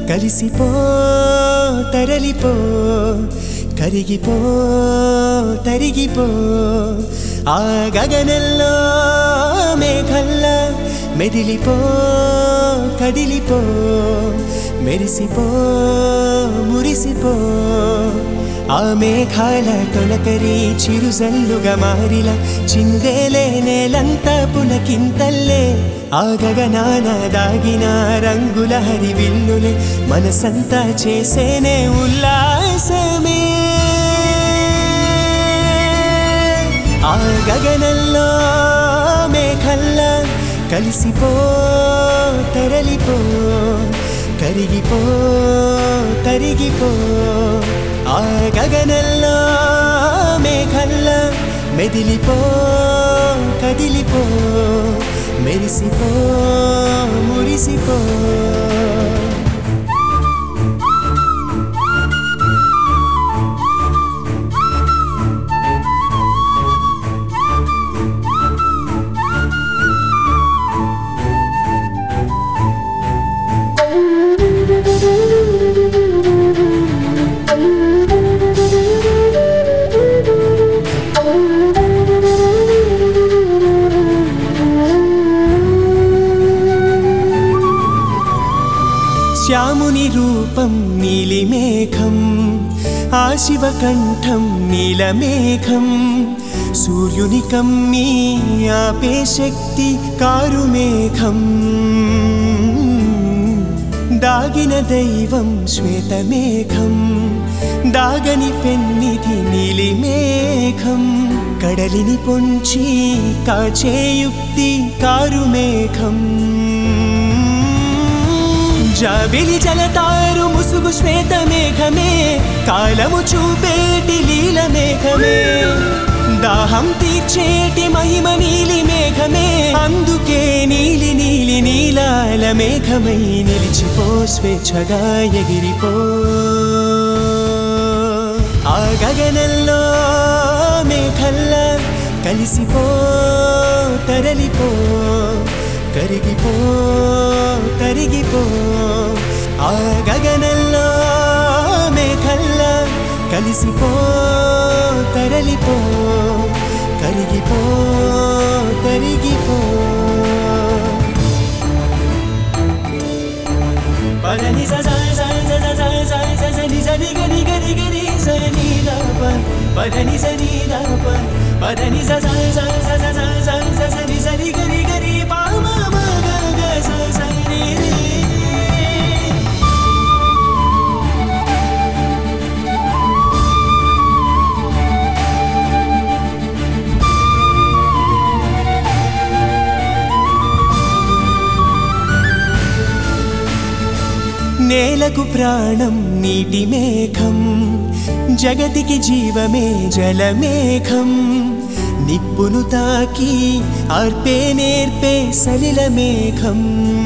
కలిసిపో తరలిపో కరిగిపో తరిగిపో ఆ గగనంలో మేఘల్లా మెదిలిపో కదిలిపో మెరిసిపో మురిసిపో ఆ మేఘాల తొలకరి చిరుజల్లుగా మారిల చిందేలే నేలంతా పులకింతల్లే ఆ గగనాన దాగిన రంగుల హరివిల్లులే మనసంతా చేసేనే ఉల్లాసమే ఆ గగనంలో మేఘల్లా కలిసిపో తరలిపో కరిగిపో తరిగిపో ఆ గగనంలో మేఘల్లా మెదిలిపో కదిలిపో మెరిసిపో మురిసిపో శ్యాముని రూపం నీలిమేఘం ఆ శివకంఠం నీలమేఘం సూర్యుని కమ్మి ఆపే శక్తి కారుమేఘం దాగిన దైవం శ్వేతమేఘం దాగని పెన్నిధి నీలిమేఘం కడలిని పొంచి కాచేయుక్తి కారుమేఘం జాబిలి జలతారు ముసుగు శ్వేత మేఘమే కాలము చూపేటి లీల మేఘమే దాహం తీర్చేటి మహిమ నీలి మేఘమే అందుకే నీలి నీలి నీలాల మేఘమై నిలిచిపో స్వేచ్ఛగా ఎగిరిపో ఆ గగనంలో మేఘల్లా కలిసిపో తరలిపో కరిగిపో కరిగిపో ఆ గగనంలో మేఘల్లా కలిసిపో తరలిపో కరిగిపో కరిగిపో పదని స స స స స స స స స ని స ని గ ని గ ని గ ని స ని ద ప పదని స ని ద ప పదని స స స స స స స స స ని స ని గ ని గ ని ప మ మ గ గ స స ని రి నేలకు ప్రాణం నీటి మేఘం జగతికి జీవమే జలమేఘం నిప్పును తాకి అర్పే నేర్పే సలిల మేఘం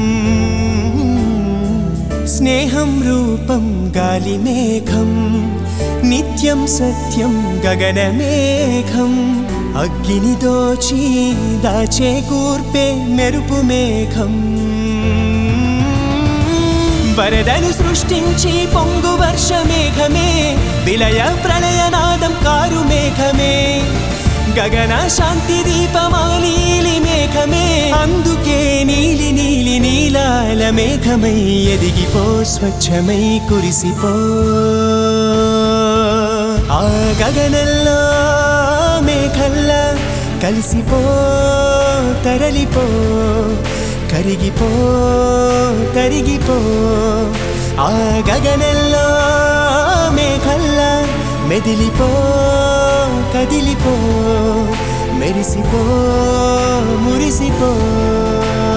స్నేహం రూపం గాలి మేఘం నిత్యం సత్యం గగనమేఘం అగ్గిని దోచి దాచే కూర్పే మెరుపు మేఘం వరదను సృష్టించి పొంగు వర్ష మేఘమే విలయ ప్రళయనాదం కారు మేఘమే గగన శాంతి దీపమా నీలి మేఘమే అందుకే నీలి నీలి నీలాల మేఘమై ఎదిగిపో స్వచ్ఛమై కురిసిపో ఆ గగనంలో మేఘల్లా కలిసిపో తరలిపో కరిగిపో కరిగిపో ఆ గగనంలో మేఘల్లా మెదిలిపో కదిలిపో మెరిసిపో మురిసిపో